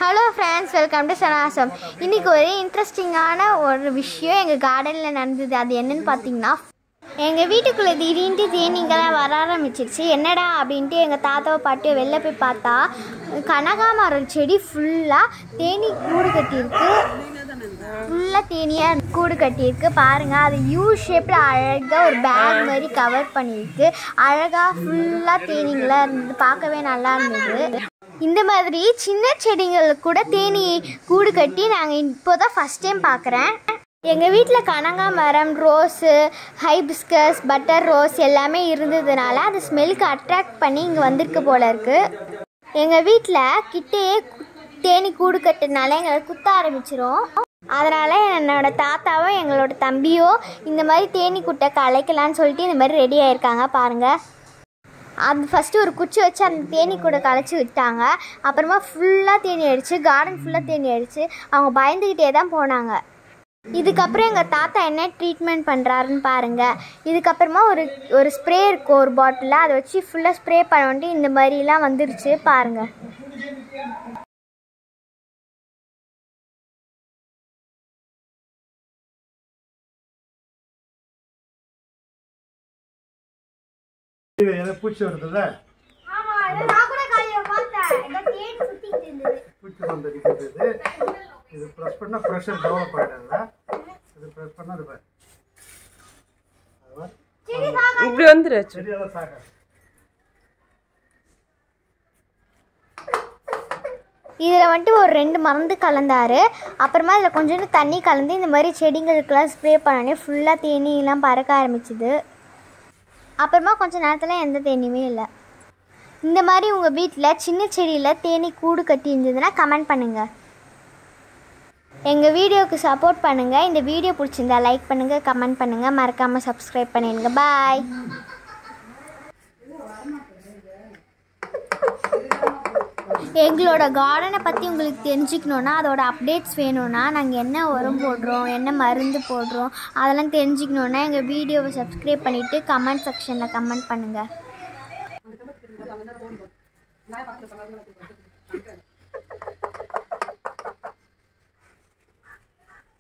Hello friends welcome to சனாசம் இன்றைக்கி ஒரு இன்ட்ரெஸ்டிங்கான ஒரு விஷயம் எங்கள் கார்டனில் நடந்தது அது என்னன்னு பார்த்தீங்கன்னா எங்கள் வீட்டுக்குள்ளே திடீர்னு தேனீங்களாம் வர ஆரம்பிச்சிருச்சு என்னடா அப்படின்ட்டு எங்கள் தாத்தாவை பாட்டியோ வெளில போய் பார்த்தா கனகாமரம் செடி ஃபுல்லாக தேனீ கூடு கட்டியிருக்கு ஃபுல்லாக தேனியாக கூடு கட்டியிருக்கு பாருங்கள் அது யூ ஷேப்பில் அழகாக ஒரு பேக் மாதிரி கவர் பண்ணியிருக்கு அழகாக ஃபுல்லாக தேனீங்களாக இருந்தது பார்க்கவே நல்லா இருந்தது இந்த மாதிரி சின்ன செடிங்களுக்கு கூட தேனி கூடு கட்டி நாங்கள் இப்போ தான் ஃபஸ்ட் டைம் பார்க்குறேன் எங்கள் வீட்டில் கனகாமரம் ரோஸு ஹைபிஸ்கஸ் பட்டர் ரோஸ் எல்லாமே இருந்ததுனால அது ஸ்மெல்லுக்கு அட்ராக்ட் பண்ணி இங்கே வந்திருக்கு போல இருக்குது எங்கள் வீட்டில் கிட்டேயே கு- தேனி கூடு கட்டுனால எங்களை குத்த ஆரம்பிச்சிரும் அதனால் என்னோட தாத்தாவும் எங்களோட தம்பியும் இந்த மாதிரி தேனி குட்டை கலைக்கலான்னு சொல்லிட்டு இந்த மாதிரி ரெடி ஆயிருக்காங்க பாருங்கள் அது ஃபஸ்ட்டு ஒரு குச்சி வச்சு அந்த தேனி கூட கலைச்சி விட்டாங்க அப்புறமா ஃபுல்லாக தேனி அடிச்சு கார்டன் ஃபுல்லாக தேனி அடிச்சு அவங்க பயந்துக்கிட்டே தான் போனாங்க இதுக்கப்புறம் எங்கள் தாத்தா என்ன ட்ரீட்மெண்ட் பண்ணுறாருன்னு பாருங்கள் இதுக்கப்புறமா ஒரு ஒரு ஸ்ப்ரே இருக்கும் ஒரு பாட்டிலில் அதை வச்சு ஃபுல்லாக ஸ்ப்ரே பண்ணிட்டு இந்த மாதிரிலாம் வந்துருச்சு பாருங்கள் ஏதோ பூச்சி வருதுல்ல பூச்சி வந்து அடிக்கிறது இது இது ப்ரெஸ் பண்ணால் ப்ரெஷர் டெவலப் ஆகிடும்ல இது ப்ரெஸ் பண்ணால் அது பாரு. அது பாரு. இப்படி வந்துருச்சு செடியெல்லாம் சாக இதில் வந்துட்டு ஒரு ரெண்டு மருந்து கலந்தார் அப்புறமா இதில் கொஞ்சோண்டு தண்ணி கலந்து இந்த மாதிரி செடிங்களுக்கெல்லாம் ஸ்ப்ரே பண்ணோடனே ஃபுல்லாக தேனீலாம் பறக்க ஆரம்பிச்சுது அப்புறமா கொஞ்ச நேரத்தில் எந்த தேனியுமே இல்லை இந்த மாதிரி உங்கள் வீட்டில் சின்ன செடியில் தேனி கூடு கட்டி இருந்ததுன்னா கமெண்ட் பண்ணுங்கள் எங்கள் வீடியோவுக்கு சப்போர்ட் பண்ணுங்கள் இந்த வீடியோ பிடிச்சிருந்தா லைக் பண்ணுங்கள் கமெண்ட் பண்ணுங்கள் மறக்காமல் சப்ஸ்கிரைப் பண்ணிடுங்க பாய் எங்களோட கார்டனை பற்றி உங்களுக்கு தெரிஞ்சுக்கணுன்னா அதோட அப்டேட்ஸ் வேணும்னா நாங்கள் என்ன உரம் போடுறோம் என்ன மருந்து போடுறோம் அதெல்லாம் தெரிஞ்சுக்கணுன்னா எங்கள் வீடியோவை சப்ஸ்கிரைப் பண்ணிவிட்டு கமெண்ட் செக்ஷனில் கமெண்ட் பண்ணுங்கள்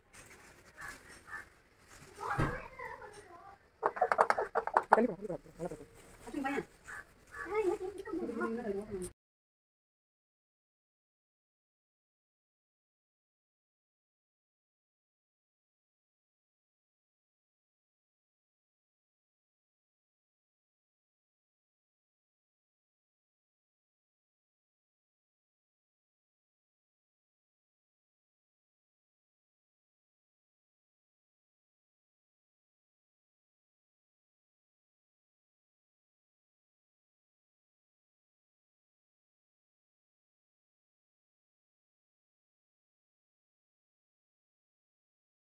கண்டிப்பா